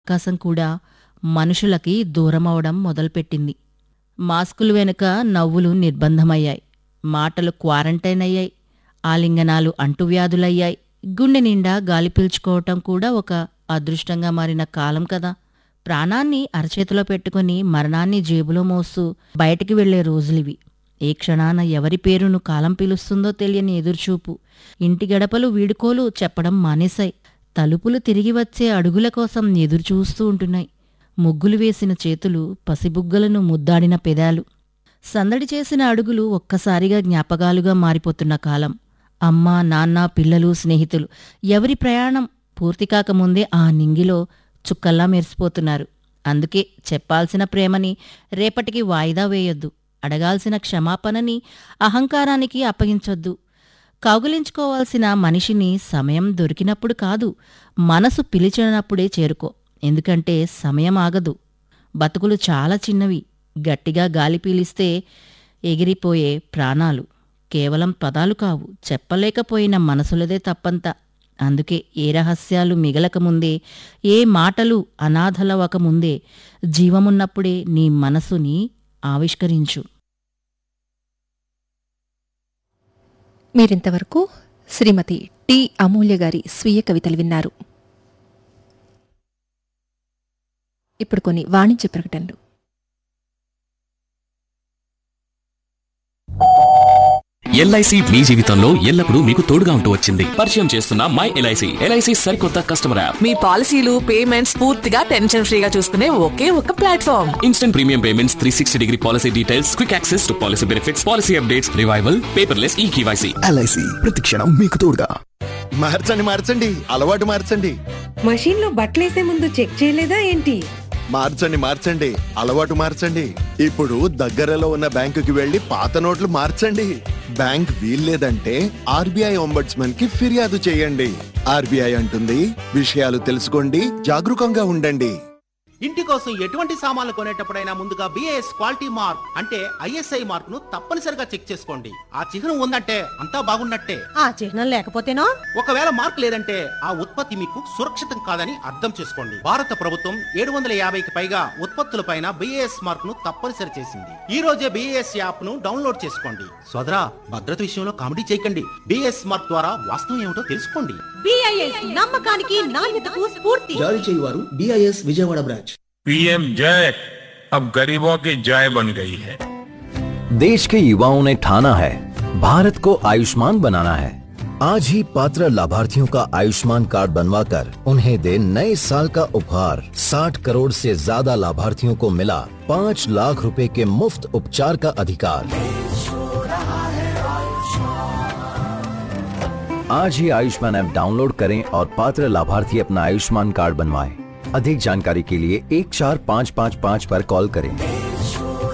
అవకాశం కూడా మనుషులకి దూరమవడం మొదలుపెట్టింది మాస్కులు వెనుక నవ్వులు నిర్బంధమయ్యాయి మాటలు క్వారంటైన్ అయ్యాయి ఆలింగనాలు అంటువ్యాధులయ్యాయి గుండె నిండా గాలి పీల్చుకోవటం కూడా ఒక అదృష్టంగా మారిన కాలం కదా ప్రాణాన్ని అరచేతిలో పెట్టుకుని మరణాన్ని జేబులో మోస్తూ బయటికి వెళ్లే రోజులివి ఏ క్షణాన ఎవరి పేరును కాలం పిలుస్తుందో తెలియని ఎదురుచూపు ఇంటి గడపలు వీడుకోలు చెప్పడం మానేశాయి తలుపులు తిరిగి వచ్చే అడుగుల కోసం ఎదురుచూస్తూ ఉంటున్నాయి ముగ్గులు వేసిన చేతులు పసిబుగ్గలను ముద్దాడిన పెదాలు సందడి చేసిన అడుగులు ఒక్కసారిగా జ్ఞాపకాలుగా మారిపోతున్న కాలం అమ్మ నాన్న పిల్లలు స్నేహితులు ఎవరి ప్రయాణం పూర్తి కాకముందే ఆ నింగిలో చుక్కల్లా మెరిసిపోతున్నారు అందుకే చెప్పాల్సిన ప్రేమని రేపటికి వాయిదా వేయొద్దు అడగాల్సిన క్షమాపణని అహంకారానికి అప్పగించొద్దు కౌగిలించుకోవాల్సిన మనిషిని సమయం దొరికినప్పుడు కాదు మనసు పిలిచినప్పుడే చేరుకో ఎందుకంటే సమయం ఆగదు బతుకులు చాలా చిన్నవి గట్టిగా గాలి పీలిస్తే ఎగిరిపోయే ప్రాణాలు కేవలం పదాలు కావు చెప్పలేకపోయిన మనసులదే తప్పంత అందుకే ఏ రహస్యాలు మిగలకముందే ఏ మాటలు అనాథలవకముందే జీవమున్నప్పుడే నీ మనసుని ఆవిష్కరించు మీరింతవరకు శ్రీమతి టి అమూల్య గారి స్వీయ కవితలు విన్నారు ఇప్పుడు కొన్ని వాణిజ్య ప్రకటనలు ఎల్ఐసి మీ జీవితంలో ఎల్లప్పుడూ మీకు తోడుగా ఉంటూ వచ్చింది పరిచయం చేస్తున్న మై ఎల్ఐసి ఎల్ఐసి సరికొత్త కస్టమర్ యాప్ మీ పాలసీలు పేమెంట్స్ పూర్తిగా టెన్షన్ ఫ్రీగా చూసుకునే ఒకే ఒక platform instant premium payments three sixty degree policy details quick access to policy benefits policy updates revival paperless e KYC LIC ప్రతిక్షణం మీకు తోడుగా మార్చండి మార్చండి అలవాటు మార్చండి మషీన్ లో బట్టలేసే ముందు చెక్ చేయలేదా ఏంటి మార్చండి మార్చండి అలవాటు మార్చండి ఇప్పుడు దగ్గరలో ఉన్న బ్యాంకుకి వెళ్లి పాత నోట్లు మార్చండి బ్యాంక్ వీల్లేదంటే ఆర్బీఐ ఒంబడ్స్మన్ కి ఫిర్యాదు చేయండి ఆర్బీఐ అంటుంది విషయాలు తెలుసుకోండి జాగరూకంగా ఉండండి ఇంటి కోసం ఎటువంటి సామాన్లు కొనేటప్పుడైనా ముందుగా బిఏఎస్ క్వాలిటీ మార్క్ అంటే ఐఎస్ఐ మార్క్ ను తప్పనిసరిగా చెక్ చేసుకోండి ఆ చిహ్నం ఉందంటే అంతా బాగున్నట్టే ఆ చిహ్నం లేకపోతేనో ఒకవేళ మార్క్ లేదంటే ఆ ఉత్పత్తి మీకు సురక్షితం కాదని అర్థం చేసుకోండి భారత ప్రభుత్వం ఏడు వందల యాభైకి పైగా ఉత్పత్తులపైన బిఏఎస్ మార్క్ ను తప్పనిసరి చేసింది ఈ రోజే బిఏఎస్ యాప్ ను డౌన్లోడ్ చేసుకోండి సోదరా భద్రత విషయంలో కామెడీ చేయకండి బిఏఎస్ మార్క్ ద్వారా వాస్తవం ఏమిటో తెలుసుకోండి బిఐఎస్ నమ్మకానికి నాణ్యతకు స్ఫూర్తి జారీ చేయువారు బిఐఎస్ విజయవాడ బ్రాంచ్ पीएम जय अब गरीबों की जय बन गई है देश के युवाओं ने ठाना है भारत को आयुष्मान बनाना है आज ही पात्र लाभार्थियों का आयुष्मान कार्ड बनवाकर उन्हें दे नए साल का उपहार 60 करोड़ से ज्यादा लाभार्थियों को मिला पाँच लाख रुपए के मुफ्त उपचार का अधिकार आज ही आयुष्मान ऐप डाउनलोड करें और पात्र लाभार्थी अपना आयुष्मान कार्ड बनवाएं। अधिक जानकारी के लिए एक चार पाँच पाँच पाँच पर कॉल करें